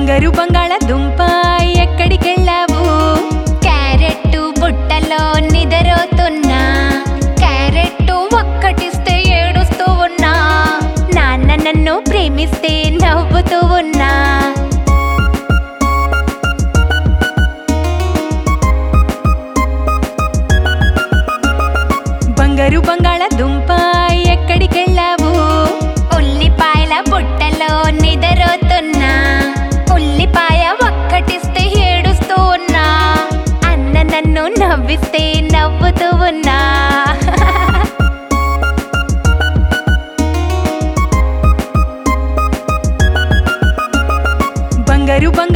బంగారు బంగాళదుంప ఎక్కడికెళ్ళావు క్యారెట్ బుట్టలో నిద్రోతున్నా క్యారెట్ ఒక్కటిస్తే ఏడుస్తూ ఉన్నా నాన్న నన్ను ప్రేమిస్తే నవ్వుతూ ఉన్నా బంగారు బంగాళదుంప ఎక్కడికెళ్ళావు ఉల్లిపాయల బుట్టలో నిద్రోతున్నా ఉల్లిపాయ ఒక్కటిస్తే ఏడుస్తూ ఉన్నా అన్న నన్ను నవ్విస్తే నవ్వుతూ ఉన్నా బంగారు బంగారు